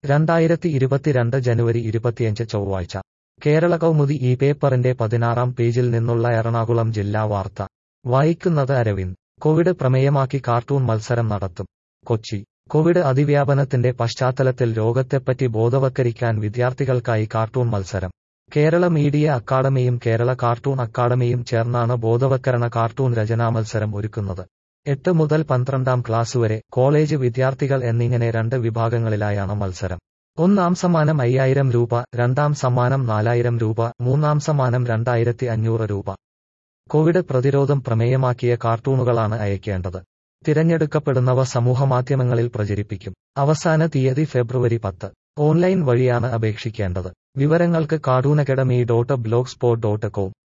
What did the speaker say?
രണ്ടായിരത്തി ഇരുപത്തിരണ്ട് ജനുവരി ഇരുപത്തിയഞ്ച് ചൊവ്വാഴ്ച കേരള കൗമുദി ഈ പേപ്പറിന്റെ പതിനാറാം പേജിൽ നിന്നുള്ള എറണാകുളം ജില്ലാ വാർത്ത വായിക്കുന്നത് അരവിന്ദ് കോവിഡ് പ്രമേയമാക്കി കാർട്ടൂൺ മത്സരം നടത്തും കൊച്ചി കോവിഡ് അതിവ്യാപനത്തിന്റെ പശ്ചാത്തലത്തിൽ രോഗത്തെപ്പറ്റി ബോധവൽക്കരിക്കാൻ വിദ്യാർത്ഥികൾക്കായി കാർട്ടൂൺ മത്സരം കേരള മീഡിയ അക്കാദമിയും കേരള കാർട്ടൂൺ അക്കാദമിയും ചേർന്നാണ് ബോധവൽക്കരണ കാർട്ടൂൺ രചനാ മത്സരം ഒരുക്കുന്നത് എട്ട് മുതൽ പന്ത്രണ്ടാം ക്ലാസ് വരെ കോളേജ് വിദ്യാർത്ഥികൾ എന്നിങ്ങനെ രണ്ട് വിഭാഗങ്ങളിലായാണ് മത്സരം ഒന്നാം സമ്മാനം അയ്യായിരം രൂപ രണ്ടാം സമ്മാനം നാലായിരം രൂപ മൂന്നാം സമ്മാനം രണ്ടായിരത്തി അഞ്ഞൂറ് രൂപ കോവിഡ് പ്രതിരോധം പ്രമേയമാക്കിയ കാർട്ടൂണുകളാണ് അയക്കേണ്ടത് തിരഞ്ഞെടുക്കപ്പെടുന്നവ സമൂഹമാധ്യമങ്ങളിൽ പ്രചരിപ്പിക്കും അവസാന തീയതി ഫെബ്രുവരി പത്ത് ഓൺലൈൻ വഴിയാണ് അപേക്ഷിക്കേണ്ടത് വിവരങ്ങൾക്ക് cartoon academy dot blog spot dot com